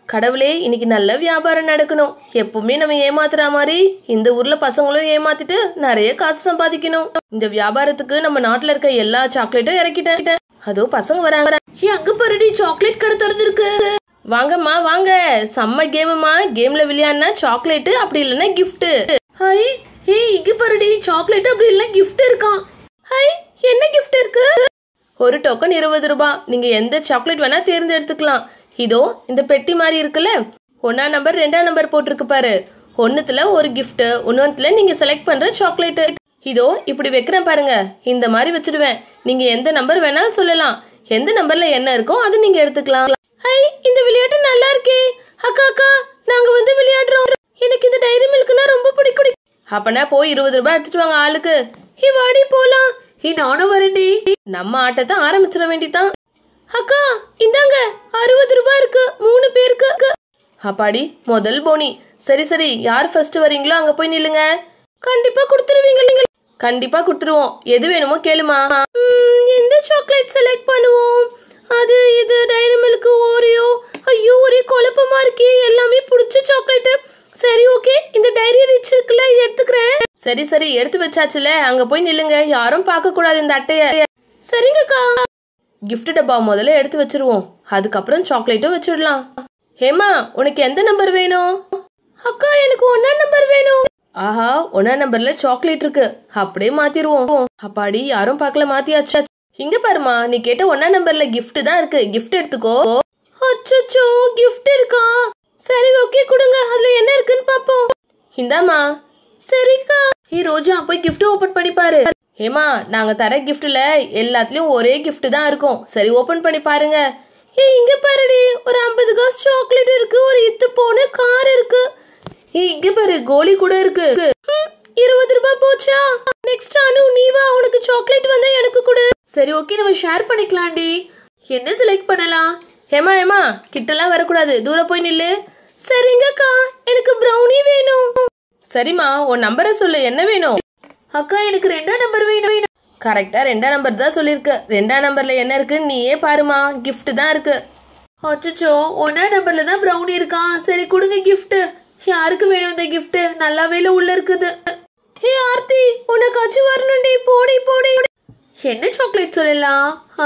கடவுளே இன்னைக்கு நல்ல வியாபாரம் நடக்கணும் எப்பவுமே நம்ம ஏமாத்துற மாதிரி இந்த ஊர்ல பசங்களும் ஏமாத்திட்டு நிறைய காசு சம்பாதிக்கணும் இந்த வியாபாரத்துக்கு நம்ம நாட்டுல இருக்க எல்லா சாக்லேட்டும் இறக்கிட்டேன் அதோ பசங்க வராங்க ஏ அங்க பாருடி சாக்லேட் கடை திறந்திருக்கு வாங்கம்மா வாங்க செம்ம கேமுமா கேம்ல விளையாடினா சாக்லேட் அப்படி இல்லைன்னா gift ஹை ஹே இங்க பாருடி சாக்லேட் அப்படி இல்லைன்னா gift இருக்கான் ஹை என்ன gift இருக்கு ஒரு டோக்கன் இருபது ரூபாய் நீங்க எந்த சாக்லேட் வேணா தேர்ந்தெடுத்துக்கலாம் இதோ இந்த பெட்டி மாதிரி இருக்குல்ல ஒன்னா நம்பர் ரெண்டாம் நம்பர் போட்டிருக்கு பாரு ஒன்னுத்துல ஒரு gift இன்னொன்னுல நீங்க செலக்ட் பண்ற சாக்லேட் இதோ இப்படி வைக்கிறேன் பாருங்க இந்த மாதிரி வச்சிடுவேன் நீங்க எந்த நம்பர் வேணாலும் சொல்லலாம் எந்த நம்பர்ல என்ன இருக்கோ அது நீங்க எடுத்துக்கலாம் ஹை இந்த விளையாட்டு நல்லா இருக்கே அக்கா அக்கா நாங்க வந்து விளையாடுறோம் எனக்கு இந்த டைரி மில்க்னா ரொம்ப பிடிக்கும் அப்பனா போய் இருபது ரூபாய் எடுத்துட்டு வாங்க ஆளுக்கு ஹே வாடி போலாம் ஹே நானும் வரேன்டி நம்ம ஆட்டத்தை ஆரம்பிச்சிட வேண்டிதான் அக்கா இந்தாங்க அறுபது ரூபாய் இருக்கு மூணு பேருக்கு அப்பாடி முதல் போனி சரி சரி யார் ஃபர்ஸ்ட் வரீங்களோ அங்க போய் நில்லுங்க கண்டிப்பா கொடுத்துருவீங்க நீங்க கண்டிப்பா கொடுத்துருவோம் எது வேணுமோ கேளுமா ம், எந்த சாக்லேட் செலக்ட் பண்ணுவோம் அது இது டைரி மில்க் ஓரியோ ஐயோ ஒரே குழப்பமா இருக்கே எல்லாமே பிடிச்ச சாக்லேட் சரி ஓகே இந்த டைரி ரிச் இருக்குல்ல இது எடுத்துக்கிறேன் சரி சரி எடுத்து வச்சாச்சுல அங்க போய் நில்லுங்க யாரும் பார்க்க கூடாது இந்த அட்டைய சரிங்கக்கா கிஃப்ட் டப்பா முதல்ல எடுத்து வச்சிருவோம் அதுக்கப்புறம் சாக்லேட்டும் வச்சிடலாம் ஹேமா உனக்கு எந்த நம்பர் வேணும் அக்கா எனக்கு ஒன்னா நம்பர் வேணும் ஆஹா ஒன்னா நம்பர்ல சாக்லேட் இருக்கு அப்படியே மாத்திருவோம் அப்பாடி யாரும் பார்க்கல மாத்தியாச்சா இங்க பாருமா நீ கேட்ட ஒன்னா நம்பர்ல gift தான் இருக்கு gift எடுத்துக்கோ அச்சச்சோ gift இருக்கா சரி ஓகே கொடுங்க அதுல என்ன இருக்குன்னு பாப்போம் இந்தாமா சரிக்கா ஹே ரோஜா போய் gift ஓபன் பண்ணி பாரு ஹேமா நாங்க தர கிஃப்ட்ல எல்லாத்துலயும் ஒரே gift தான் இருக்கும் சரி ஓபன் பண்ணி பாருங்க ஏ இங்க பாருடி ஒரு ஐம்பது காசு சாக்லேட் இருக்கு ஒரு இத்து போன கார் இருக்கு ஏ இங்க பாரு கோலி கூட இருக்கு ம், இருபது ரூபாய் போச்சா நெக்ஸ்ட் அனு நீ வா உனக்கு சாக்லேட் வந்தா எனக்கு கொடு சரி ஓகே நம்ம ஷேர் பண்ணிக்கலாம்டி என்ன செலக்ட் பண்ணலாம் ஹேமா ஹேமா கிட்டலாம் வரக்கூடாது தூரம் போய் நில்லு சரிங்கக்கா எனக்கு ப்ரௌனி வேணும் சரிம்மா உன் நம்பரை சொல்லு என்ன வேணும் அக்கா எனக்கு ரெண்டாம் நம்பர் வேணும் கரெக்டா ரெண்டாம் நம்பர் தான் சொல்லிருக்க ரெண்டாம் நம்பர்ல என்ன இருக்குன்னு நீயே பாருமா gift தான் இருக்கு அச்சச்சோ ஒன்னா நம்பர்ல தான் ப்ரௌனி இருக்கான் சரி கொடுங்க gift யாருக்கு வேணும் இந்த gift நல்லாவே உள்ள இருக்குது ஹே ஆர்த்தி உனக்காச்சும் வரணும்டி போடி போடி என்ன சாக்லேட் சொல்லலாம்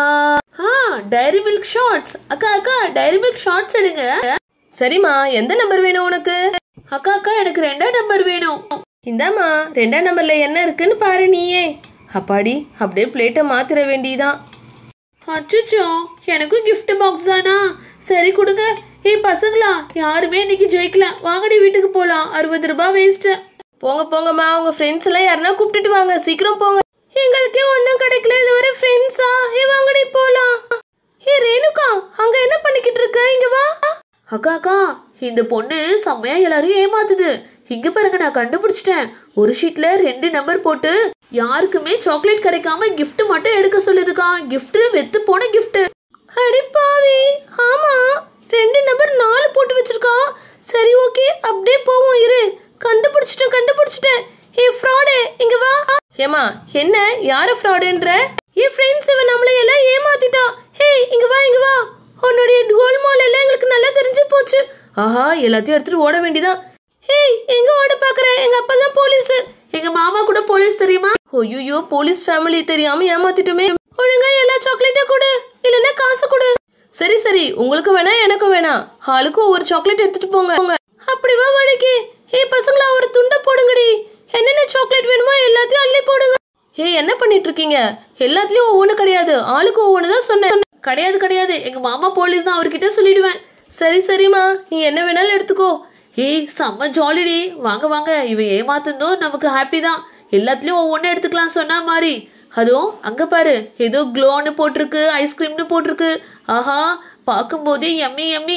ஆ டைரி மில்க் ஷார்ட்ஸ் அக்கா அக்கா டைரி மில்க் ஷார்ட்ஸ் எடுங்க சரிம்மா எந்த நம்பர் வேணும் உனக்கு அக்கா அக்கா எனக்கு ரெண்டாம் நம்பர் வேணும் இந்தாம்மா ரெண்டாம் நம்பர்ல என்ன இருக்குன்னு பாரு நீயே அப்பாடி அப்படியே பிளேட்டை மாத்திர வேண்டியதான் அச்சுச்சோ எனக்கும் gift பாக்ஸ் தானா சரி கொடுங்க ஏய் பசங்களா யாருமே இன்னைக்கு ஜெயிக்கல வாங்கடி வீட்டுக்கு போலாம் அறுபது ரூபாய் வேஸ்ட் போங்க போங்கம்மா உங்க ஃப்ரெண்ட்ஸ் எல்லாம் யாருன்னா கூப்பிட்டுட்டு வாங்க சீக்கிரம் போங்க எங்களுக்கே ஒன்றும் கிடைக்கல இது வரை ஃப்ரெண்ட்ஸா ஏ வாங்கடி போலாம் ஏ ரேணுகா அங்க என்ன பண்ணிக்கிட்டு இருக்க இங்க வா அக்கா அக்கா இந்த பொண்ணு செம்மையா எல்லாரையும் ஏமாத்துது இங்க பாருங்க நான் கண்டுபிடிச்சிட்டேன் ஒரு ஷீட்ல ரெண்டு நம்பர் போட்டு யாருக்குமே சாக்லேட் கிடைக்காம gift மட்டும் எடுக்க சொல்லுதுக்கா gift வெத்து போன gift அடி பாவி ஆமா ரெண்டு நம்பர் நாலு போட்டு வச்சிருக்கா சரி ஓகே அப்படியே போவோம் இரு கண்டுபிடிச்சிட்டேன் கண்டுபிடிச்சிட்டேன் ஏ ஃப்ராடு இங்க வா ஏமா என்ன யாரு ஃப்ராடுன்ற ஏ ஃப்ரெண்ட்ஸ் இவன் நம்மளை எல்லாம் ஏமாத்திட்டா ஹே இங்க வா இங்க வா உன்னுடைய கோல்மால் எல்லாம் எங்களுக்கு நல்லா தெரிஞ்சு போச்சு ஆஹா எல்லாத்தையும் எடுத்துட்டு ஓட வேண்டியதான் ஏய் எங்க ஓட பாக்குற எங்க அப்பா தான் போலீஸ் எங்க மாமா கூட போலீஸ் தெரியுமா ஐயோ போலீஸ் ஃபேமிலி தெரியாம ஏமாத்திட்டுமே ஒழுங்கா எல்லா சாக்லேட்டும் கொடு இல்லைன்னா காசு கொடு சரி சரி உங்களுக்கு வேணா எனக்கும் வேணாம் ஆளுக்கும் ஒரு சாக்லேட் எடுத்துட்டு போங்க போங்க. அப்படி வா வழிக்கு ஏய் பசங்களா ஒரு துண்டை போடுங்கடி என்னென்ன சாக்லேட் வேணுமோ எல்லாத்தையும் அள்ளி போடுங்க ஏய் என்ன பண்ணிட்டு இருக்கீங்க எல்லாத்துலயும் ஒவ்வொன்று கிடையாது ஆளுக்கு ஒவ்வொன்று தான் சொன்னேன் கிடையாது கிடையாது எங்க மாமா போலீஸ் தான் அவர்கிட்ட சொல்லிடுவேன் சரி சரிம்மா நீ என்ன வேணாலும் எடுத்துக்கோ ஏய் செம்ம ஜாலிடி வாங்க வாங்க இவன் ஏமாத்துந்தோம் நமக்கு ஹாப்பி தான் எல்லாத்துலயும் ஒவ்வொன்றும் எடுத்துக்கலாம் சொன்ன மாதிரி அதுவும் அங்க பாரு ஏதோ க்ளோன்னு போட்டிருக்கு ஐஸ்கிரீம்னு போட்டிருக்கு ஆஹா பார்க்கும்போதே எம்மி எம்மி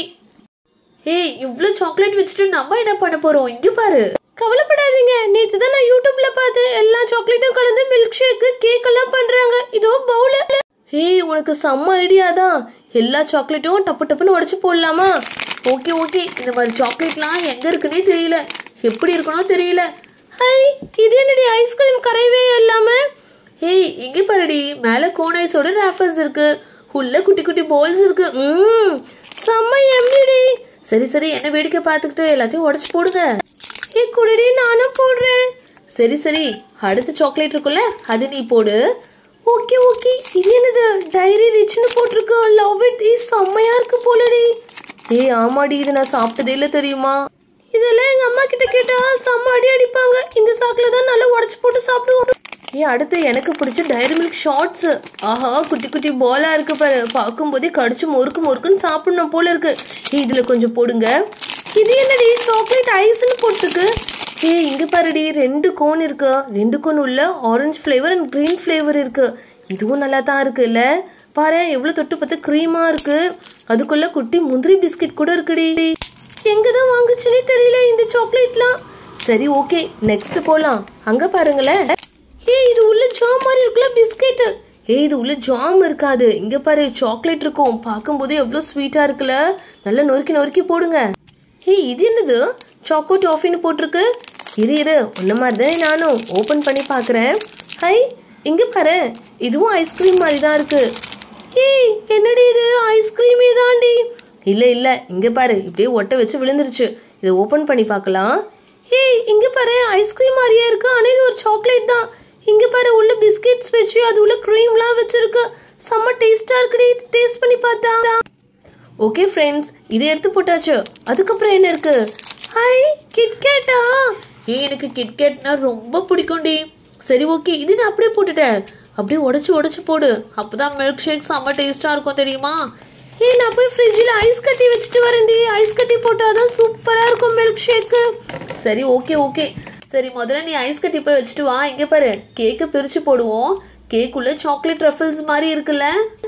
ஏய் இவ்ளோ சாக்லேட் வச்சுட்டு நம்ம என்ன பண்ண போறோம் இங்க பாரு கவலைப்படாதீங்க நேத்து தான் நான் யூடியூப்ல பார்த்து எல்லா சாக்லேட்டும் கலந்து மில்க் ஷேக் கேக் எல்லாம் பண்றாங்க இதோ பவுல ஏய் உனக்கு செம்ம ஐடியா தான் எல்லா சாக்லேட்டும் டப்பு டப்புன்னு உடைச்சு போடலாமா ஓகே ஓகே இந்த மாதிரி சாக்லேட்லாம் எங்க இருக்குன்னே தெரியல எப்படி இருக்கணும் தெரியல ஹை இது என்னடி ஐஸ்கிரீம் கரையவே இல்லாம ஏய் இங்க பாருடி மேல கோன் ஐஸோட ராஃபர்ஸ் இருக்கு உள்ள குட்டி குட்டி பால்ஸ் இருக்கு ம் செம்ம எம்மிடி சரி சரி என்ன வேடிக்கை பார்த்துக்கிட்டு எல்லாத்தையும் உடைச்சு போடுங்க ஏ குடடி நானும் போடுறேன் சரி சரி அடுத்த சாக்லேட் இருக்குல்ல அது நீ போடு ஓகே ஓகே இது என்னது டைரி ரிச்னு போட்டிருக்கு லவ் இட் இஸ் செம்மையா இருக்கு போலடி ஏய் ஆமாடி இது நான் சாப்பிட்டதே இல்லை தெரியுமா இதெல்லாம் எங்க அம்மா கிட்ட கேட்டா செம்ம அடி அடிப்பாங்க இந்த சாக்குல தான் நல்லா உடைச்சு போட்டு சாப்பிடுவோம் ஏ அடுத்து எனக்கு பிடிச்ச டைரி மில்க் ஷார்ட்ஸ் ஆஹா குட்டி குட்டி போலா இருக்கு பாரு பார்க்கும்போதே கடிச்சு மொறுக்கு மொறுக்குன்னு சாப்பிடணும் போல இருக்கு ஏய் இதுல கொஞ்சம் போடுங்க இது என்னடி சாக்லேட் ஐஸ்னு போட்டுருக்கு ஏய் இங்க பாருடி ரெண்டு கோன் இருக்கு ரெண்டு கோன் உள்ள orange flavour and green flavour இருக்கு இதுவும் நல்லா தான் இருக்குல்ல பாரு எவ்வளவு தொட்டு பார்த்து க்ரீமா இருக்கு அதுக்குள்ள குட்டி முந்திரி பிஸ்கட் கூட இருக்குடி எங்க தான் வாங்குச்சுன்னே தெரியல இந்த சாக்லேட்லாம் சரி ஓகே நெக்ஸ்ட் போலாம் அங்க பாருங்களேன் ஏய் இது உள்ள ஜாம் மாதிரி இருக்குல்ல பிஸ்கெட் ஏய் இது உள்ள ஜாம் இருக்காது இங்க பாரு சாக்லேட் இருக்கும் பார்க்கும்போது எவ்வளவு ஸ்வீட்டா இருக்குல்ல நல்லா நொறுக்கி நொறுக்கி போடுங்க ஏய் இது என்னது சாக்கோ டாஃபின்னு போட்டிருக்கு இரு இரு உன்ன மாதிரி தான் நானும் ஓப்பன் பண்ணி பார்க்குறேன் ஹை இங்க பாரு இதுவும் ஐஸ்கிரீம் மாதிரி தான் இருக்கு ஏய் என்னடி இது ஐஸ்கிரீமே தாண்டி இல்ல இல்ல இங்க பாரு இப்படியே ஒட்ட வச்சு விழுந்துருச்சு இதை ஓபன் பண்ணி பார்க்கலாம் ஏய் இங்க பாரு ஐஸ்கிரீம் மாதிரியே இருக்கு ஆனா இது ஒரு சாக்லேட் தான் இங்க பாரு உள்ள பிஸ்கெட்ஸ் வச்சு அது உள்ள க்ரீம்லாம் வச்சிருக்கு செம்ம டேஸ்டா இருக்குடி டேஸ்ட் பண்ணி பார்த்தா ஓகே ஃப்ரெண்ட்ஸ் இதை எடுத்து போட்டாச்சு அதுக்கப்புறம் என்ன இருக்கு ஹாய் கிட்கேட்டா ஏய் எனக்கு கிட்கேட்னா ரொம்ப பிடிக்கும்டி சரி ஓகே இது நான் அப்படியே போட்டுட்டேன் அப்படியே உடைச்சு உடைச்சு போடு அப்பதான் மில்க் ஷேக் செம்ம டேஸ்டா இருக்கும் தெரியுமா ஏய் நான் போய் ஃப்ரிட்ஜில் ஐஸ் கட்டி வச்சுட்டு வரேன்டி ஐஸ் கட்டி போட்டாதான் சூப்பரா இருக்கும் மில்க் ஷேக்கு சரி ஓகே ஓகே சரி முதல்ல நீ ஐஸ் கட்டி போய் வச்சுட்டு வா இங்க பாரு கேக்கு பிரிச்சு போடுவோம் கேக்குள்ள சாக்லேட் ரஃபிள்ஸ் மாதிரி இருக்குல்ல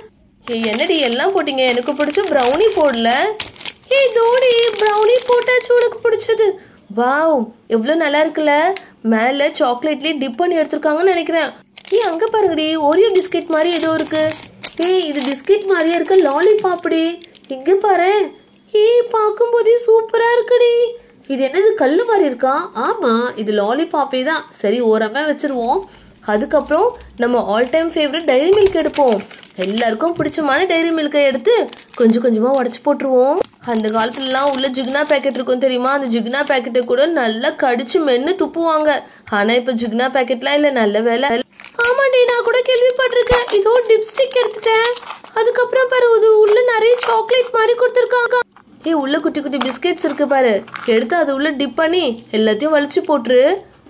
ஏய் என்னடி எல்லாம் போட்டீங்க எனக்கு பிடிச்ச ப்ரௌனி போடல ஏய் தோடி ப்ரௌனி போட்டாச்சு உனக்கு பிடிச்சது வாவ் எவ்வளோ நல்லா இருக்குல்ல மேலே சாக்லேட்லேயே டிப் பண்ணி எடுத்திருக்காங்கன்னு நினைக்கிறேன் ஏய் அங்கே பாருங்கடி ஓரியோ பிஸ்கெட் மாதிரி ஏதோ இருக்கு ஏய் இது பிஸ்கெட் மாதிரியே இருக்கு லாலிபாப்டி இங்கே பாரு ஏய் பார்க்கும்போதே சூப்பராக இருக்குடி இது என்னது கல்லு மாதிரி இருக்கா ஆமா இது லாலிபாப்பே தான் சரி ஓரமா வச்சிருவோம் அதுக்கப்புறம் நம்ம all time favourite Dairy Milk எடுப்போம் எல்லாருக்கும் பிடிச்சமான டைரி மில்கை எடுத்து கொஞ்சம் கொஞ்சமா உடச்சு போட்டுருவோம் அந்த காலத்துலலாம் உள்ள ஜிக்னா பேக்கெட் இருக்கும் தெரியுமா அந்த ஜிக்னா பேக்கெட்டை கூட நல்லா கடிச்சு மென்னு துப்புவாங்க ஆனா இப்ப ஜிக்னா பேக்கெட்லாம் இல்ல நல்ல வேலை ஆமாண்டி நான் கூட கேள்விப்பட்டிருக்கேன் இதோ டிப்ஸ்டிக் எடுத்துட்டேன் அதுக்கப்புறம் பாரு இது உள்ள நிறைய சாக்லேட் மாதிரி கொடுத்துருக்காங்க ஏய் உள்ள குட்டி குட்டி பிஸ்கெட்ஸ் இருக்கு பாரு எடுத்து அது உள்ள டிப் பண்ணி எல்லாத்தையும் வலிச்சு போட்டுரு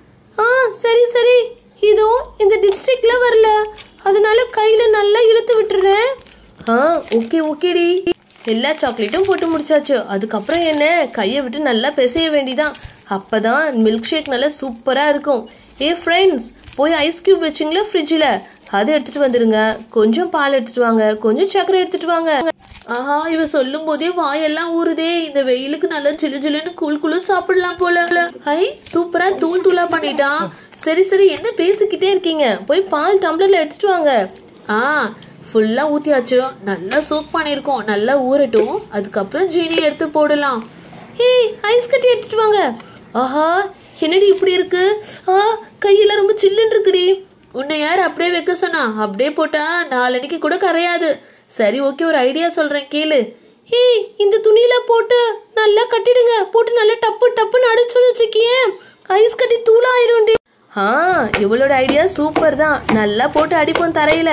ஆ சரி சரி இதோ இந்த டிப்ஸ்டிக்ல வரல அதனால கையில நல்லா இழுத்து விட்டுறேன் ஆ ஓகே ஓகேடி எல்லா சாக்லேட்டும் போட்டு முடிச்சாச்சு அதுக்கப்புறம் என்ன கையை விட்டு நல்லா பிசைய வேண்டிதான் அப்பதான் மில்க் ஷேக் நல்லா சூப்பரா இருக்கும் ஏ ஃப்ரெண்ட்ஸ் போய் ஐஸ் கியூப் வச்சிங்களா ஃப்ரிட்ஜில் அதை எடுத்துட்டு வந்துருங்க கொஞ்சம் பால் எடுத்துட்டு வாங்க கொஞ்சம் சர்க்கரை எடுத்துட்டு வாங்க ஆஹா இவ சொல்லும் போதே வாயெல்லாம் ஊறுதே இந்த வெயிலுக்கு நல்லா ஜிலு ஜிலுன்னு கூழ் குழு சாப்பிடலாம் போல ஹை சூப்பரா தூள் தூளா பண்ணிட்டான் சரி சரி என்ன பேசிக்கிட்டே இருக்கீங்க போய் பால் டம்ளர்ல எடுத்துட்டு வாங்க ஆ ஃபுல்லா ஊத்தியாச்சு நல்லா சோக் பண்ணியிருக்கோம் நல்லா ஊறட்டும் அதுக்கப்புறம் ஜீனி எடுத்து போடலாம் ஏய் ஐஸ் கட்டி எடுத்துட்டு வாங்க ஆஹா என்னடி இப்படி இருக்கு ஆ கையெல்லாம் ரொம்ப சில்லுன்னு இருக்குடி உன்னை யார் அப்படியே வைக்க சொன்னா அப்படியே போட்டா நாளன்னைக்கு கூட கரையாது சரி ஓகே ஒரு ஐடியா சொல்றேன் கேளு ஏய் இந்த துணியில போட்டு நல்லா கட்டிடுங்க போட்டு நல்லா டப்பு டப்புன்னு அடிச்சோன்னு வச்சுக்கியேன் ஐஸ் கட்டி தூளாயிரும்டி ஆ இவளோட ஐடியா சூப்பர் தான் நல்லா போட்டு அடிப்போம் தரையில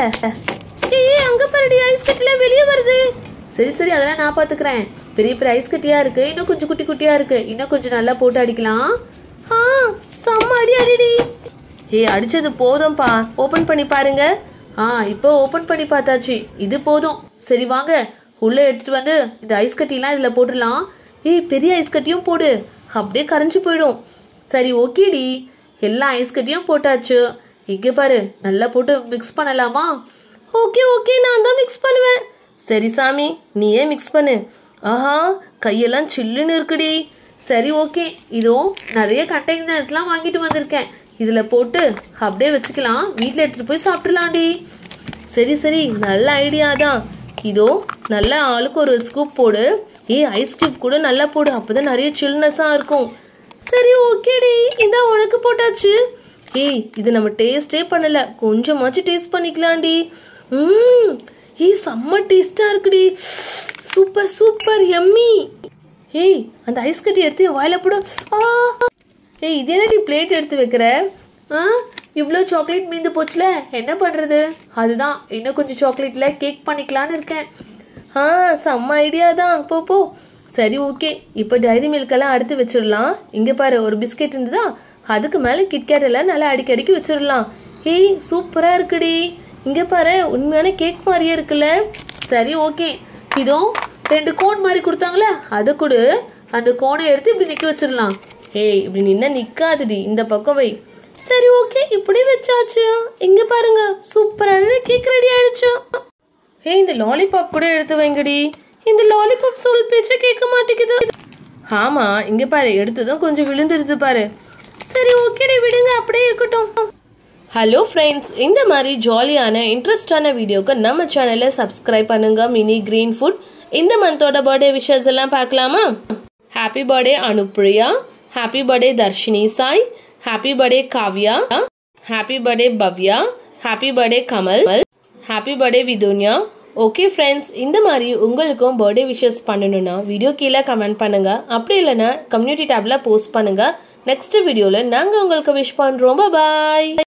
ஏய் அங்க பாருடி ஐஸ் கட்டிலாம் வெளியே வருது சரி சரி அதெல்லாம் நான் பாத்துக்கிறேன் பெரிய பெரிய ஐஸ் கட்டியா இருக்கு இன்னும் கொஞ்சம் குட்டி குட்டியா இருக்கு இன்னும் கொஞ்சம் நல்லா போட்டு அடிக்கலாம் ஆ செம்ம அடி அடிடி ஏய் அடிச்சது போதும்பா ஓபன் பண்ணி பாருங்க ஆ இப்போ ஓபன் பண்ணி பார்த்தாச்சு இது போதும் சரி வாங்க உள்ள எடுத்துட்டு வந்து இந்த ஐஸ் கட்டிலாம் இதுல போட்டுடலாம் ஏய் பெரிய ஐஸ் கட்டியும் போடு அப்படியே கரைஞ்சு போயிடும் சரி ஓகேடி எல்லா ஐஸ் கட்டியும் போட்டாச்சு இங்கே பாரு நல்லா போட்டு மிக்ஸ் பண்ணலாமா ஓகே ஓகே நான் தான் மிக்ஸ் பண்ணுவேன் சரி சாமி நீயே மிக்ஸ் பண்ணு ஆஹா கையெல்லாம் சில்லுன்னு இருக்குடி சரி ஓகே இதோ நிறைய கண்டெய்னர்ஸ்லாம் வாங்கிட்டு வந்திருக்கேன் இதில் போட்டு அப்படியே வச்சுக்கலாம் வீட்டில் எடுத்துகிட்டு போய் சாப்பிட்றலாம்டி சரி சரி நல்ல ஐடியா தான் இதோ நல்லா ஆளுக்கு ஒரு ஸ்கூப் போடு ஏய் ஐஸ் கியூப் கூட நல்லா போடு அப்பதான் நிறைய சில்னஸாக இருக்கும் சரி ஓகேடி இந்த உனக்கு போட்டாச்சு ஏய் இது நம்ம டேஸ்டே பண்ணல கொஞ்சமாச்சும் டேஸ்ட் பண்ணிக்கலாம்டி ம் ஏய் செம்ம டேஸ்டா இருக்குடி சூப்பர் சூப்பர் எம்மி ஏய் அந்த ஐஸ் கட்டி எடுத்து என் வாயில போடு ஆ ஏய் இது என்னடி பிளேட் எடுத்து வைக்கிற ஆ இவ்வளோ சாக்லேட் மீந்து போச்சுல என்ன பண்ணுறது அதுதான் இன்னும் கொஞ்சம் சாக்லேட்டில் கேக் பண்ணிக்கலான்னு இருக்கேன் ஆ செம்ம ஐடியா தான் போ போ சரி ஓகே இப்போ டைரி மில்கெல்லாம் அடுத்து வச்சிடலாம் இங்கே பாரு ஒரு பிஸ்கெட் இருந்ததா அதுக்கு மேலே கிட்கேட் எல்லாம் நல்லா அடிக்கடிக்கு வச்சிடலாம் ஏய் சூப்பராக இருக்குடி இங்கே பாரு உண்மையான கேக் மாதிரியே இருக்குல்ல சரி ஓகே இதோ ரெண்டு கோன் மாதிரி கொடுத்தாங்களே அதை கொடு அந்த கோனை எடுத்து இப்படி நிற்க வச்சிடலாம் ஏய் இப்படி நின்னா நிக்காதுடி இந்த பக்கம் வை சரி ஓகே இப்படி வச்சாச்சு இங்க பாருங்க சூப்பரான கேக் ரெடி ஆயிடுச்சு ஏய் இந்த லாலிபாப் கூட எடுத்து வைங்கடி இந்த லாலிபாப் சொல் பேச்ச கேட்க மாட்டேங்குது ஆமா இங்க பாரு எடுத்ததும் கொஞ்சம் விழுந்துருது பாரு சரி ஓகேடி விடுங்க அப்படியே இருக்கட்டும் ஹலோ ஃப்ரெண்ட்ஸ் இந்த மாதிரி ஜாலியான இன்ட்ரெஸ்டான வீடியோக்கு நம்ம சேனலை சப்ஸ்கிரைப் பண்ணுங்க மினி கிரீன் ஃபுட் இந்த மந்தோட பர்த்டே விஷஸ் எல்லாம் பார்க்கலாமா happy birthday Anupriya happy birthday Dharshini Sai happy birthday Kavya happy birthday Bhavya happy birthday Kamal happy birthday Vidhunya okay friends இந்த மாதிரி உங்களுக்கும் பர்த்டே விஷஸ் பண்ணணும்னா வீடியோ கீழே கமெண்ட் பண்ணுங்க அப்படி இல்லைன்னா கம்யூனிட்டி டேப்ல போஸ்ட் பண்ணுங்க நெக்ஸ்ட் வீடியோவில் நாங்கள் உங்களுக்கு விஷ் பண்ணுறோம் பாய்